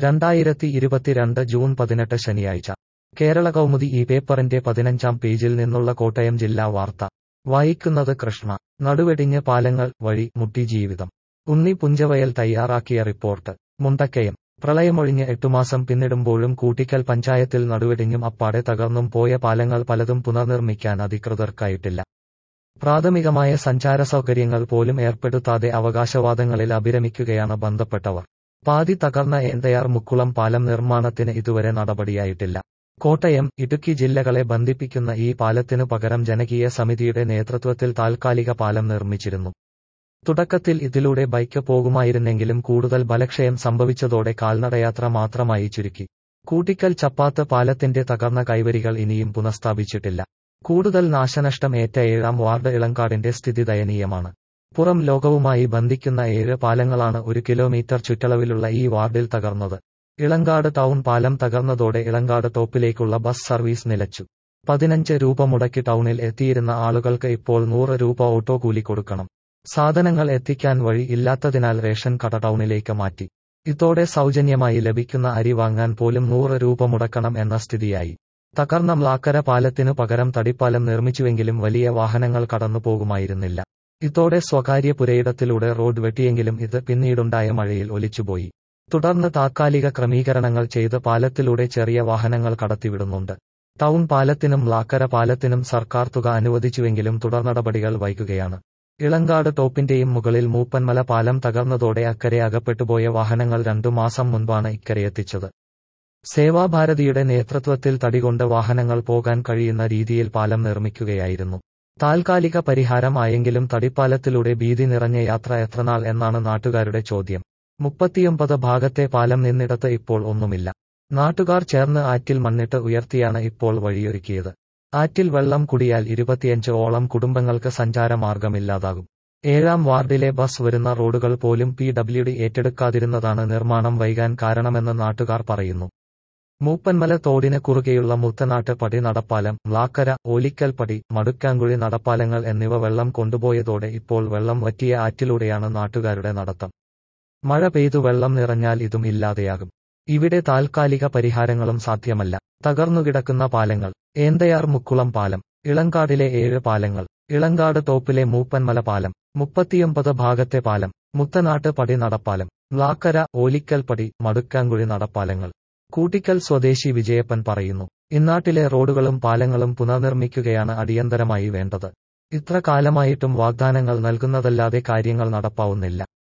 രണ്ടായിരത്തി ഇരുപത്തിരണ്ട് ജൂൺ പതിനെട്ട് ശനിയാഴ്ച കേരള കൗമുദി ഈ പേപ്പറിന്റെ പതിനഞ്ചാം പേജിൽ നിന്നുള്ള കോട്ടയം ജില്ലാ വാർത്ത വായിക്കുന്നത് കൃഷ്ണ നടുവെടിഞ്ഞ് പാലങ്ങൾ വഴി മുട്ടി ജീവിതം ഉണ്ണി പുഞ്ചവയൽ തയ്യാറാക്കിയ റിപ്പോർട്ട് മുണ്ടക്കയം പ്രളയമൊഴിഞ്ഞ് എട്ടുമാസം പിന്നിടുമ്പോഴും കൂട്ടിക്കൽ പഞ്ചായത്തിൽ നടുവെടിഞ്ഞും അപ്പാടെ തകർന്നും പോയ പാലങ്ങൾ പലതും പുനർനിർമ്മിക്കാൻ അധികൃതർക്കായിട്ടില്ല പ്രാഥമികമായ സഞ്ചാര സൗകര്യങ്ങൾ പോലും ഏർപ്പെടുത്താതെ അവകാശവാദങ്ങളിൽ അഭിരമിക്കുകയാണ് ബന്ധപ്പെട്ടവർ പാതി തകർന്ന ഏന്തയാർ മുക്കുളം പാലം നിർമ്മാണത്തിന് ഇതുവരെ നടപടിയായിട്ടില്ല കോട്ടയം ഇടുക്കി ജില്ലകളെ ബന്ധിപ്പിക്കുന്ന ഈ പാലത്തിനു പകരം ജനകീയ സമിതിയുടെ നേതൃത്വത്തിൽ താൽക്കാലിക പാലം നിർമ്മിച്ചിരുന്നു തുടക്കത്തിൽ ഇതിലൂടെ ബൈക്ക് പോകുമായിരുന്നെങ്കിലും കൂടുതൽ ബലക്ഷയം സംഭവിച്ചതോടെ കാൽനടയാത്ര മാത്രമായി ചുരുക്കി കൂട്ടിക്കൽ ചപ്പാത്ത് പാലത്തിന്റെ തകർന്ന കൈവരികൾ ഇനിയും പുനഃസ്ഥാപിച്ചിട്ടില്ല കൂടുതൽ നാശനഷ്ടം ഏറ്റ ഏഴാം വാർഡ് ഇളങ്കാടിന്റെ സ്ഥിതി ദയനീയമാണ് പുറം ലോകവുമായി ബന്ധിക്കുന്ന ഏഴ് പാലങ്ങളാണ് ഒരു കിലോമീറ്റർ ചുറ്റളവിലുള്ള ഈ വാർഡിൽ തകർന്നത് ഇളങ്കാട് ടൗൺ പാലം തകർന്നതോടെ ഇളങ്കാട് ടോപ്പിലേക്കുള്ള ബസ് സർവീസ് നിലച്ചു പതിനഞ്ച് രൂപ മുടക്കി ടൗണിൽ എത്തിയിരുന്ന ആളുകൾക്ക് ഇപ്പോൾ നൂറ് രൂപ ഓട്ടോ കൂലി കൊടുക്കണം സാധനങ്ങൾ എത്തിക്കാൻ വഴി ഇല്ലാത്തതിനാൽ റേഷൻ കട ടൗണിലേക്ക് മാറ്റി ഇതോടെ സൗജന്യമായി ലഭിക്കുന്ന അരി വാങ്ങാൻ പോലും നൂറ് രൂപ മുടക്കണം എന്ന സ്ഥിതിയായി തകർന്ന മ്ലാക്കര പാലത്തിനു പകരം തടിപ്പാലം നിർമ്മിച്ചുവെങ്കിലും വലിയ വാഹനങ്ങൾ കടന്നു പോകുമായിരുന്നില്ല ഇതോടെ സ്വകാര്യ പുരയിടത്തിലൂടെ റോഡ് വെട്ടിയെങ്കിലും ഇത് പിന്നീടുണ്ടായ മഴയിൽ ഒലിച്ചുപോയി തുടർന്ന് താത്കാലിക ക്രമീകരണങ്ങൾ ചെയ്ത് പാലത്തിലൂടെ ചെറിയ വാഹനങ്ങൾ കടത്തിവിടുന്നുണ്ട് ടൗൺ പാലത്തിനും മ്ലാക്കര പാലത്തിനും സർക്കാർ തുക അനുവദിച്ചുവെങ്കിലും തുടർനടപടികൾ വൈകുകയാണ് ഇളങ്കാട് ടോപ്പിന്റെയും മുകളിൽ മൂപ്പന്മല പാലം തകർന്നതോടെ അക്കരെ അകപ്പെട്ടുപോയ വാഹനങ്ങൾ രണ്ടു മാസം മുൻപാണ് ഇക്കരെയെത്തിച്ചത് സേവാഭാരതിയുടെ നേതൃത്വത്തിൽ തടികൊണ്ട് വാഹനങ്ങൾ പോകാൻ കഴിയുന്ന രീതിയിൽ പാലം നിർമ്മിക്കുകയായിരുന്നു താൽക്കാലിക പരിഹാരമായെങ്കിലും തടിപ്പാലത്തിലൂടെ ഭീതി നിറഞ്ഞ യാത്ര എത്രനാൾ എന്നാണ് നാട്ടുകാരുടെ ചോദ്യം മുപ്പത്തിയൊമ്പത് ഭാഗത്തെ പാലം നിന്നിടത്ത് ഇപ്പോൾ ഒന്നുമില്ല നാട്ടുകാർ ചേർന്ന് ആറ്റിൽ മണ്ണിട്ട് ഉയർത്തിയാണ് ഇപ്പോൾ വഴിയൊരുക്കിയത് ആറ്റിൽ വെള്ളം കുടിയാൽ ഇരുപത്തിയഞ്ച് ഓളം കുടുംബങ്ങൾക്ക് സഞ്ചാരമാർഗമില്ലാതാകും ഏഴാം വാർഡിലെ ബസ് വരുന്ന റോഡുകൾ പോലും പി ഡബ്ല്യു ഡി ഏറ്റെടുക്കാതിരുന്നതാണ് നിർമ്മാണം വൈകാൻ കാരണമെന്ന് നാട്ടുകാർ പറയുന്നു മൂപ്പന്മല തോടിന് കുറുകെയുള്ള മുത്തനാട്ട് പടി നടപ്പാലം മ്ലാക്കര ഓലിക്കൽ പടി മടുക്കാങ്കുഴി നടപ്പാലങ്ങൾ എന്നിവ വെള്ളം കൊണ്ടുപോയതോടെ ഇപ്പോൾ വെള്ളം വറ്റിയ ആറ്റിലൂടെയാണ് നാട്ടുകാരുടെ നടത്തം മഴ പെയ്തു വെള്ളം നിറഞ്ഞാൽ ഇതും ഇല്ലാതെയാകും ഇവിടെ താൽക്കാലിക പരിഹാരങ്ങളും സാധ്യമല്ല തകർന്നുകിടക്കുന്ന പാലങ്ങൾ ഏന്തയാർ മുക്കുളം പാലം ഇളങ്കാടിലെ ഏഴ് പാലങ്ങൾ ഇളങ്കാട് ടോപ്പിലെ മൂപ്പന്മല പാലം മുപ്പത്തിയൊമ്പത് ഭാഗത്തെ പാലം മുത്തനാട്ട് പടി നടപ്പാലം മ്ലാക്കര ഓലിക്കൽ പടി മടുക്കാങ്കുഴി നടപ്പാലങ്ങൾ കൂട്ടിക്കൽ സ്വദേശി വിജയപ്പൻ പറയുന്നു ഇന്നാട്ടിലെ റോഡുകളും പാലങ്ങളും പുനർനിർമ്മിക്കുകയാണ് അടിയന്തരമായി വേണ്ടത് ഇത്ര കാലമായിട്ടും വാഗ്ദാനങ്ങൾ നൽകുന്നതല്ലാതെ കാര്യങ്ങൾ നടപ്പാവുന്നില്ല